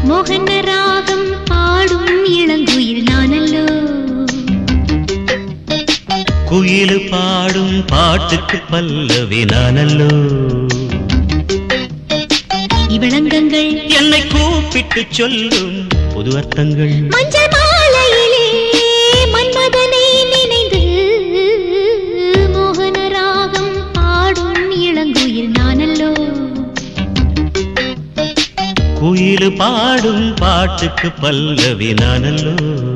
மோகன ராகம் பாடும் இளங்குயில் நானல்லோ குயிலு பாடும் பாட்டுக்கு பல்லவி நானல்லோ இவளங்கங்கள் என்னை கூப்பிட்டு சொல்லும் புது அர்த்தங்கள் மஞ்சள் மாலையிலே மன்மதனை நினைந்து மோகன ராகம் பாடும் இளங்குயில் நானல்லோ குயிலு பாடும் பாட்டுக்கு பல்லவி நானல்லோ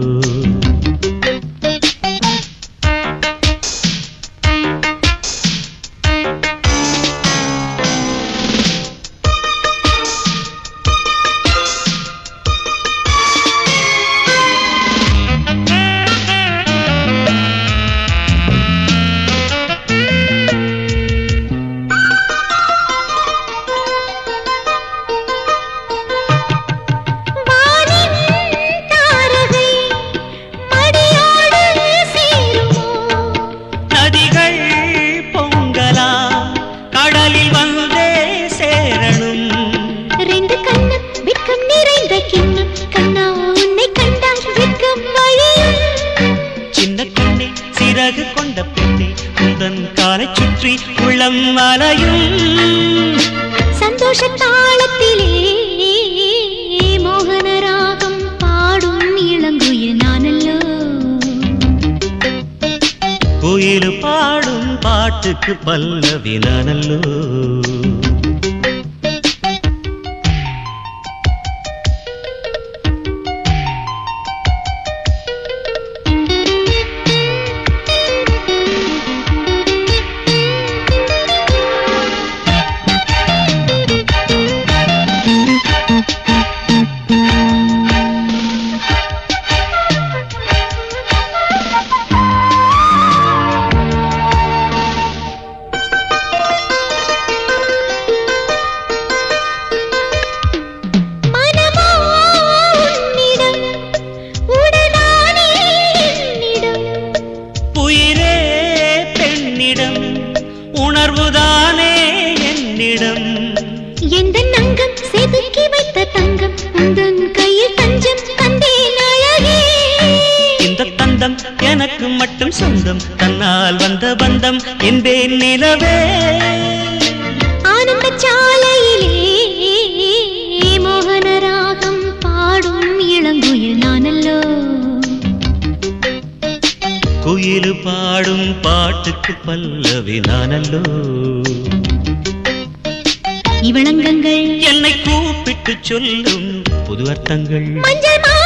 வானின் தாரகை மடியோடு சேருமோ நதிகள் பொங்கலா கடலில் வந்தே சேரணும் ரெண்டு கண்ணம் வெட்கம் நிறைந்த கிண்ணம் கண்ணா உன்னை கண்டால் வெட்கம் வழியும் சின்ன கண்ணே சிறகு கொண்ட பெண்ணே உந்தன் காலை சுற்றி உள்ளம் அலையும் சந்தோஷ தாளத்திலே மோகன ராகம் பாடும் இளங்குயில் நானல்லோ குயிலு பாடும் பாட்டுக்கு பல்லவி நானல்லோ மனமோ உன்னிடம் உடனானே என்னிடம் உயிரே பெண்ணிடம் உணர்வுதானே என்னிடம் எந்த நங்கம் செதுக்கி வைத்த தங்கம் உந்தன் கையில் தஞ்சம் தந்தேன் அழகே இந்த தந்தம் எனக்கு மட்டும் சொந்தம் தன்னால் வந்த பந்தம் என்பேன் நிலவே ஆனந்த சாலையிலே மோகன ராகம் பாடும் இளங்குயில் நானல்லோ குயிலு பாடும் பாட்டுக்கு பல்லவி நானல்லோ இவளங்கங்கள் என்னை கூப்பிட்டு சொல்லும் புது அர்த்தங்கள் மஞ்சள் மா